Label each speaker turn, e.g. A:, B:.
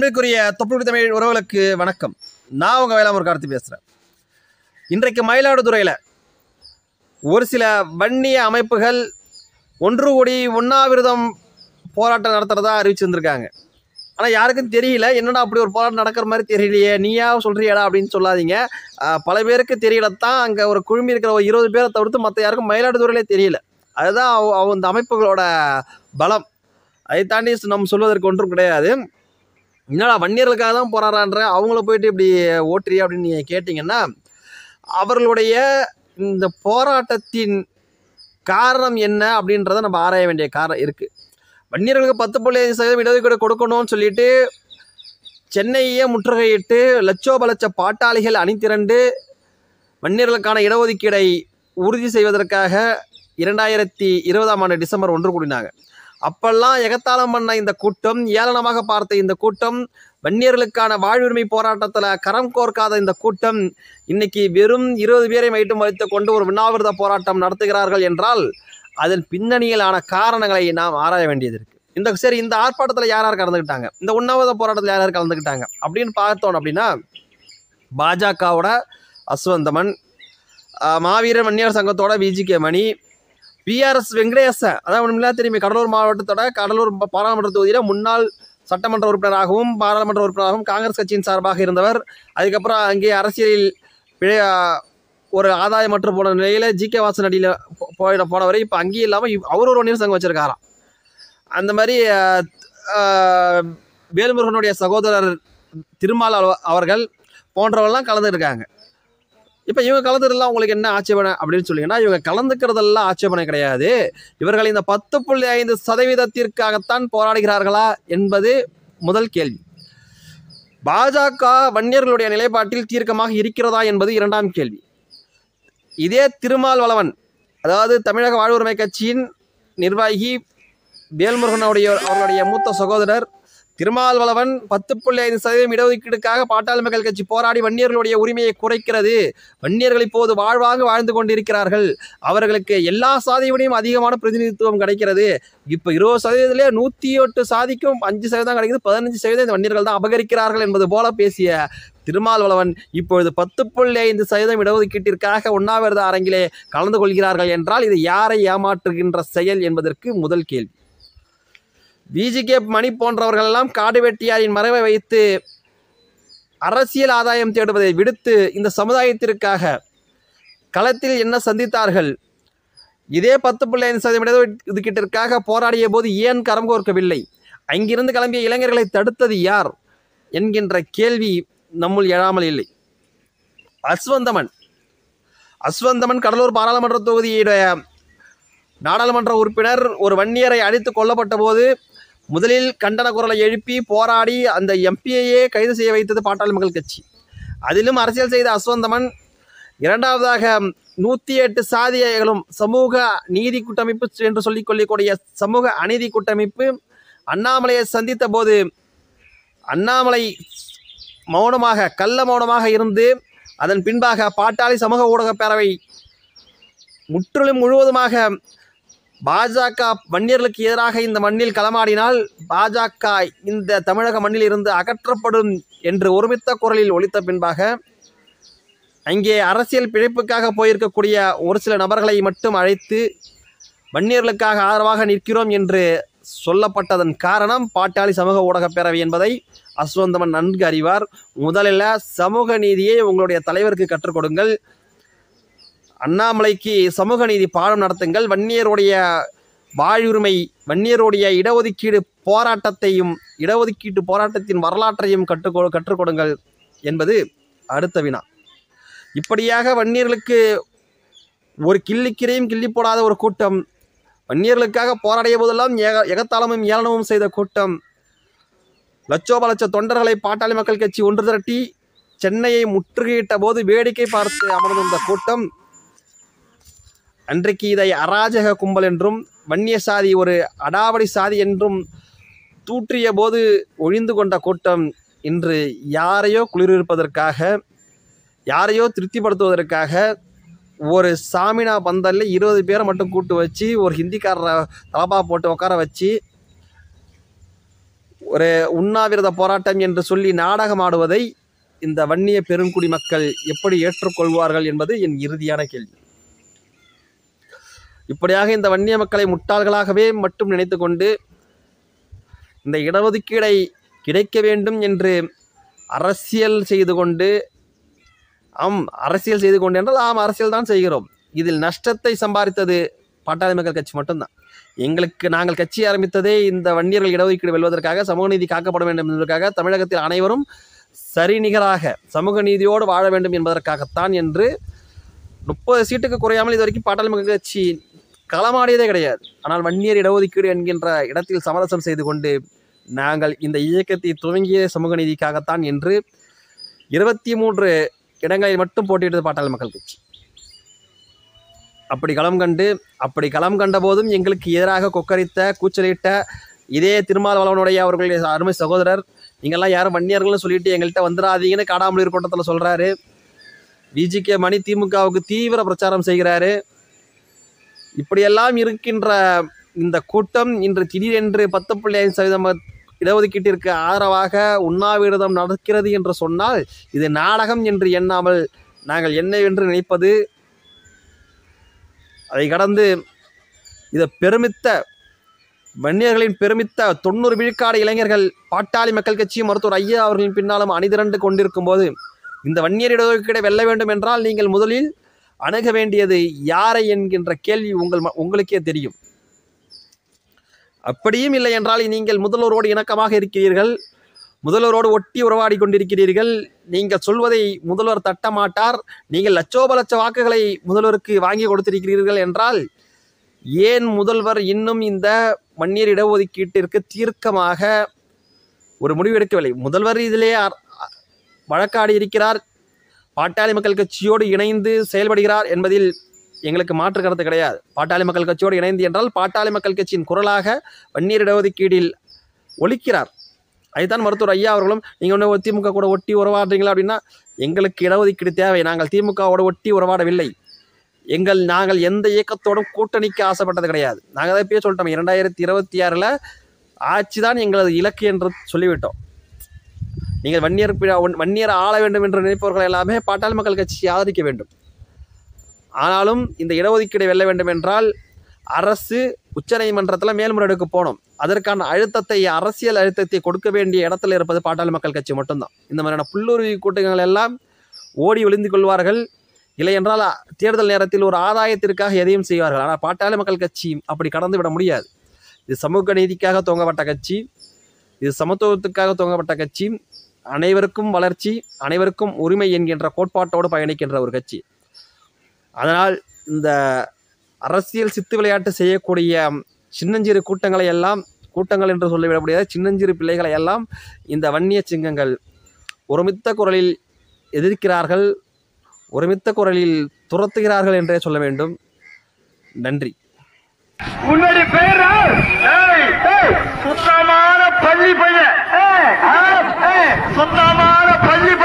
A: அன்பிற்குரிய தொப்புள் தமிழ் உறவுகளுக்கு வணக்கம் நான் உங்கள் வேளாமூர் கார்த்தி பேசுகிறேன் இன்றைக்கு மயிலாடுதுறையில் ஒரு சில வன்னிய அமைப்புகள் ஒன்று கூடி உண்ணாவிரதம் போராட்டம் நடத்துகிறதா அறிவிச்சிருந்திருக்காங்க ஆனால் யாருக்கும் தெரியல என்னடா அப்படி ஒரு போராட்டம் நடக்கிற மாதிரி தெரியலையே நீயா சொல்கிறியாடா அப்படின்னு சொல்லாதீங்க ஆஹ் பல பேருக்கு தெரியலத்தான் அங்கே ஒரு குழுமி இருக்கிற ஒரு இருபது பேரை தவிர்த்து மற்ற யாருக்கும் மயிலாடுதுறையிலே தெரியல அதுதான் அவ- அவ இந்த அமைப்புகளோட பலம் அதை தாண்டி நம்ம சொல்வதற்கு ஒன்றும் கிடையாது என்னடா வன்னியர்களுக்காக தான் போராடுறான்ற அவங்கள போயிட்டு இப்படி ஓட்டுறியா அப்படின்னு நீங்கள் கேட்டிங்கன்னா அவர்களுடைய இந்த போராட்டத்தின் காரணம் என்ன அப்படின்றத நம்ம ஆராய வேண்டிய காரணம் இருக்குது வன்னியர்களுக்கு பத்து புள்ளி ஐந்து சதவீதம் இடஒதுக்கீடு கொடுக்கணும்னு சொல்லிட்டு சென்னையே முற்றுகையிட்டு லட்சோப லட்ச பாட்டாளிகள் அணிதிரண்டு வன்னியர்களுக்கான இடஒதுக்கீடை உறுதி செய்வதற்காக இரண்டாயிரத்தி இருபதாம் ஆண்டு டிசம்பர் ஒன்று கூடினாங்க அப்பெல்லாம் எகத்தாளம் பண்ண இந்த கூட்டம் ஏளனமாக பார்த்த இந்த கூட்டம் வன்னியர்களுக்கான வாழ்வுரிமை போராட்டத்தில் கரம் கோர்க்காத இந்த கூட்டம் இன்னைக்கு வெறும் இருபது பேரை மைட்டும் வைத்துக் கொண்டு ஒரு உண்ணாவிரத போராட்டம் நடத்துகிறார்கள் என்றால் அதன் பின்னணியிலான காரணங்களை நாம் ஆராய வேண்டியது இருக்கு இந்த சரி இந்த ஆர்ப்பாட்டத்தில் யார் யார் கலந்துக்கிட்டாங்க இந்த உண்ணாவிரத போராட்டத்தில் யார் யார் கலந்துக்கிட்டாங்க அப்படின்னு பார்த்தோம் அப்படின்னா பாஜகவோட அஸ்வந்தமன் ஆஹ் மாவீரர் வன்னியர் சங்கத்தோட விஜிகே மணி பிஆர்எஸ் வெங்கடேசன் அதான் ஒன்றுமில்லா தெரியுமே கடலூர் மாவட்டத்தோட கடலூர் ப- பாராளுமன்ற தொகுதியில் முன்னாள் சட்டமன்ற உறுப்பினராகவும் பாராளுமன்ற உறுப்பினராகவும் காங்கிரஸ் கட்சியின் சார்பாக இருந்தவர் அதுக்கப்புறம் அங்கே அரசியலில் பிழை ஒரு ஆதாயமற்று போன நிலையில் ஜி கே வாசன் அடியில் போயிட போனவரை இப்போ அங்கேயும் இல்லாமல் அவர் ஒரு வன்னியர் சங்கம் வச்சிருக்காராம் அந்த மாதிரி ஆஹ், ஆஹ், வேல்முருகனுடைய சகோதரர் திருமால் அவ- அவர்கள் போன்றவர்கள்லாம் கலந்துருக்காங்க இப்போ இவங்க கலந்துக்கிறதுலாம் உங்களுக்கு என்ன ஆட்சேபனை அப்படின்னு சொல்லிங்கன்னா இவங்க கலந்துக்கிறதெல்லாம் ஆட்சேபனை கிடையாது இவர்கள் இந்த பத்து புள்ளி ஐந்து சதவீதத்திற்காகத்தான் போராடுகிறார்களா என்பது முதல் கேள்வி பாஜக வன்னியர்களுடைய நிலைப்பாட்டில் தீர்க்கமாக இருக்கிறதா என்பது இரண்டாம் கேள்வி இதே திருமால் வளவன் அதாவது தமிழக வாழ்வுரிமை கட்சியின் நிர்வாகி வேல்முருகனுடைய அவர்களுடைய மூத்த சகோதரர் திருமால் வளவன் பத்து புள்ளி ஐந்து சதவீதம் இடஒதுக்கீடுக்காக பாட்டாளி மக்கள் கட்சி போராடி வன்னியர்களுடைய உரிமையை குறைக்கிறது வன்னியர்கள் இப்போது வாழ்வாக வாழ்ந்து கொண்டிருக்கிறார்கள் அவர்களுக்கு எல்லா சாதியோடையும் அதிகமான பிரதிநிதித்துவம் கிடைக்கிறது இப்போ இருபது சதவீதத்திலே நூற்றி எட்டு சாதிக்கும் அஞ்சு சதவீதம் கிடைக்குது பதினஞ்சு சதவீதம் இந்த வன்னியர்கள் தான் அபகரிக்கிறார்கள் என்பது போல பேசிய திருமால்வளவன் இப்பொழுது பத்து புள்ளி ஐந்து சதவீதம் இடஒதுக்கீட்டிற்காக உண்ணாவிரத அரங்கிலே கலந்து கொள்கிறார்கள் என்றால் இது யாரை ஏமாற்றுகின்ற செயல் என்பதற்கு முதல் கேள்வி விஜிகே மணி போன்றவர்கள் எல்லாம் காடு வெட்டியாரின் மறைவை வைத்து அரசியல் ஆதாயம் தேடுவதை விடுத்து இந்த சமுதாயத்திற்காக களத்தில் என்ன சந்தித்தார்கள் இதே பத்து புள்ளி ஐந்து சதவீதம் இடஒதுக்கீட்டிற்காக போராடிய போது ஏன் கரம் கோர்க்கவில்லை அங்கிருந்து கிளம்பிய இளைஞர்களை தடுத்தது யார் என்கின்ற கேள்வி நம்முள் எழாமல் இல்லை அஸ்வந்தமன் அஸ்வந்தமன் கடலூர் பாராளுமன்ற தொகுதியுடைய நாடாளுமன்ற உறுப்பினர் ஒரு வன்னியரை அடித்து கொல்லப்பட்ட போது முதலில் கண்டன குரலை எழுப்பி போராடி அந்த எம்பியையே கைது செய்ய வைத்தது பாட்டாளி மக்கள் கட்சி அதிலும் அரசியல் செய்த அஸ்வந்தமன் இரண்டாவதாக நூற்றி எட்டு சாதிகளும் சமூக நீதி கூட்டமைப்பு என்று சொல்லிக் கொள்ளக்கூடிய சமூக அநீதி கூட்டமைப்பு அண்ணாமலையை சந்தித்த போது அண்ணாமலை மௌனமாக கள்ள மௌனமாக இருந்து அதன் பின்பாக பாட்டாளி சமூக ஊடகப் பேரவை முற்றிலும் முழுவதுமாக பாஜக வன்னியர்களுக்கு எதிராக இந்த மண்ணில் களமாடினால் பாஜக இந்த தமிழக மண்ணில் இருந்து அகற்றப்படும் என்று ஒருமித்த குரலில் ஒலித்த பின்பாக அங்கே அரசியல் பிழைப்புக்காக போயிருக்கக்கூடிய ஒரு சில நபர்களை மட்டும் அழைத்து வன்னியர்களுக்காக ஆதரவாக நிற்கிறோம் என்று சொல்லப்பட்டதன் காரணம் பாட்டாளி சமூக ஊடகப் பேரவை என்பதை அஸ்வந்தமன் நன்கு அறிவார் முதலில் சமூக நீதியை உங்களுடைய தலைவருக்கு கற்றுக் கொடுங்கள் அண்ணாமலைக்கு சமூக நீதி பாடம் நடத்துங்கள் வன்னியருடைய வாழ்வுரிமை வன்னியருடைய இடஒதுக்கீடு போராட்டத்தையும் இடஒதுக்கீட்டு போராட்டத்தின் வரலாற்றையும் கற்றுக் கற்றுக் கொடுங்கள் என்பது அடுத்த வினா இப்படியாக வன்னியர்களுக்கு ஒரு கிள்ளிக்கிரையும் கிள்ளி போடாத ஒரு கூட்டம் வன்னியர்களுக்காக போராடிய போதெல்லாம் ஏக எகத்தாளமும் ஏளனமும் செய்த கூட்டம் லட்சோப லட்ச தொண்டர்களை பாட்டாளி மக்கள் கட்சி ஒன்று திரட்டி சென்னையை முற்றுகையிட்ட போது வேடிக்கை பார்த்து அமர்ந்திருந்த கூட்டம் அன்றைக்கு இதை அராஜக கும்பல் என்றும் வன்னிய சாதி ஒரு அடாவடி சாதி என்றும் தூற்றிய போது ஒழிந்து கொண்ட கூட்டம் இன்று யாரையோ குளிர்விப்பதற்காக யாரையோ திருப்திப்படுத்துவதற்காக ஒரு சாமினா பந்தல்ல இருபது பேரை மட்டும் கூட்டு வச்சு ஒரு ஹிந்திக்காரரை தலப்பா போட்டு உட்கார வச்சு ஒரு உண்ணாவிரத போராட்டம் என்று சொல்லி நாடகமாடுவதை இந்த வன்னிய பெருங்குடி மக்கள் எப்படி ஏற்றுக்கொள்வார்கள் என்பது என் இறுதியான கேள்வி இப்படியாக இந்த வன்னிய மக்களை முட்டாள்களாகவே மட்டும் நினைத்து கொண்டு இந்த இடஒதுக்கீடை கிடைக்க வேண்டும் என்று அரசியல் செய்து கொண்டு ஆம் அரசியல் செய்து கொண்டு என்றால் ஆம் அரசியல் தான் செய்கிறோம் இதில் நஷ்டத்தை சம்பாதித்தது பாட்டாளி மக்கள் கட்சி மட்டும்தான் எங்களுக்கு நாங்கள் கட்சி ஆரம்பித்ததே இந்த வன்னியர்கள் இடஒதுக்கீடு வெல்வதற்காக சமூக நீதி காக்கப்பட வேண்டும் என்பதற்காக தமிழகத்தில் அனைவரும் சரிநிகராக சமூக நீதியோடு வாழ வேண்டும் என்பதற்காகத்தான் என்று முப்பது சீட்டுக்கு குறையாமல் இது வரைக்கும் பாட்டாளி மக்கள் கட்சி களமாடியதே கிடையாது ஆனால் வன்னியர் இடஒதுக்கீடு என்கின்ற இடத்தில் சமரசம் செய்து கொண்டு நாங்கள் இந்த இயக்கத்தை துவங்கிய சமூக நீதிக்காகத்தான் என்று இருபத்தி மூன்று இடங்களில் மட்டும் போட்டியிட்டது பாட்டாளி மக்கள் கட்சி அப்படி களம் கண்டு அப்படி களம் கண்ட போதும் எங்களுக்கு எதிராக கொக்கரித்த கூச்சலிட்ட இதே திருமாவளவனுடைய அவர்களுடைய அருமை சகோதரர் நீங்கள்லாம் யாரும் வன்னியர்கள்னு சொல்லிட்டு எங்கள்கிட்ட வந்துடாதீங்கன்னு காடாமலூர் கூட்டத்தில் சொல்கிறாரு விஜிகே மணி திமுகவுக்கு தீவிர பிரச்சாரம் செய்கிறாரு இப்படியெல்லாம் இருக்கின்ற இந்த கூட்டம் இன்று திடீரென்று பத்து புள்ளி ஐந்து சதவீதம் இடஒதுக்கீட்டிற்கு ஆதரவாக உண்ணாவிரதம் நடக்கிறது என்று சொன்னால் இது நாடகம் என்று எண்ணாமல் நாங்கள் என்னவென்று நினைப்பது அதை கடந்து இதை பெருமித்த வன்னியர்களின் பெருமித்த தொண்ணூறு விழுக்காடு இளைஞர்கள் பாட்டாளி மக்கள் கட்சியும் மருத்துவர் ஐயா அவர்களின் பின்னாலும் அணிதிரண்டு கொண்டிருக்கும் போது இந்த வன்னியர் இடஒதுக்கீடை வெல்ல வேண்டும் என்றால் நீங்கள் முதலில் அணுக வேண்டியது யாரை என்கின்ற கேள்வி உங்கள் ம- உங்களுக்கே தெரியும் அப்படியும் இல்லை என்றால் நீங்கள் முதல்வரோடு இணக்கமாக இருக்கிறீர்கள் முதல்வரோடு ஒட்டி உறவாடி கொண்டிருக்கிறீர்கள் நீங்கள் சொல்வதை முதல்வர் தட்ட மாட்டார் நீங்கள் லட்சோப லட்ச வாக்குகளை முதல்வருக்கு வாங்கி கொடுத்திருக்கிறீர்கள் என்றால் ஏன் முதல்வர் இன்னும் இந்த மன்னியர் இடஒதுக்கீட்டிற்கு தீர்க்கமாக ஒரு முடிவு எடுக்கவில்லை முதல்வர் இதிலே அ- அ- வழக்காடி இருக்கிறார் பாட்டாளி மக்கள் கட்சியோடு இணைந்து செயல்படுகிறார் என்பதில் எங்களுக்கு மாற்று கருத்து கிடையாது பாட்டாளி மக்கள் கட்சியோடு இணைந்து என்றால் பாட்டாளி மக்கள் கட்சியின் குரலாக வன்னியர் இடஒதுக்கீடில் ஒலிக்கிறார் அதுதான் மருத்துவர் ஐயா அவர்களும் நீங்கள் ஒன்று திமுக கூட ஒட்டி உறவாடுறீங்களா அப்படின்னா எங்களுக்கு இடஒதுக்கீடு தேவை நாங்கள் திமுகவோட ஒட்டி உறவாடவில்லை எங்கள் நாங்கள் எந்த இயக்கத்தோடும் கூட்டணிக்கு ஆசைப்பட்டது கிடையாது நாங்கள் அதை பேர் சொல்லிட்டோம் இரண்டாயிரத்தி இருபத்தி ஆறில் ஆட்சி தான் எங்களது இலக்கு என்று சொல்லிவிட்டோம் நீங்கள் வன்னியர் பி- ஒன்- வன்னியர் ஆள வேண்டும் என்று நினைப்பவர்கள் எல்லாமே பாட்டாளி மக்கள் கட்சியை ஆதரிக்க வேண்டும் ஆனாலும் இந்த இடஒதுக்கீடை வெல்ல வேண்டும் என்றால் அரசு உச்சநீதிமன்றத்தில் மேல்முறையீடுக்கு போகணும் அதற்கான அழுத்தத்தை அரசியல் அழுத்தத்தை கொடுக்க வேண்டிய இடத்துல இருப்பது பாட்டாளி மக்கள் கட்சி மட்டும்தான் இந்த மாதிரியான புல்லுருவி கூட்டங்கள் எல்லாம் ஓடி ஒளிந்து கொள்வார்கள் இல்லை என்றால் அ- தேர்தல் நேரத்தில் ஒரு ஆதாயத்திற்காக எதையும் செய்வார்கள் ஆனால் பாட்டாளி மக்கள் கட்சி அப்படி கடந்து விட முடியாது இது சமூக நீதிக்காக துவங்கப்பட்ட கட்சி இது சமத்துவத்துக்காக துவங்கப்பட்ட கட்சி அனைவருக்கும் வளர்ச்சி அனைவருக்கும் உரிமை என்கின்ற கோட்பாட்டோடு பயணிக்கின்ற ஒரு கட்சி அதனால் இந்த அரசியல் சித்து விளையாட்டு செய்யக்கூடிய சின்னஞ்சிறு கூட்டங்களை எல்லாம் கூட்டங்கள் என்று சொல்லிவிட முடியாது சின்னஞ்சிறு பிள்ளைகளை எல்லாம் இந்த வன்னிய சிங்கங்கள் ஒருமித்த குரலில் எதிர்க்கிறார்கள் ஒருமித்த குரலில் துரத்துகிறார்கள் என்றே சொல்ல வேண்டும் நன்றி
B: உன்னுடைய பேர் சுத்தமான பள்ளி பையன் ஏய், ஆ, ஏய், சுத்தமான பள்ளி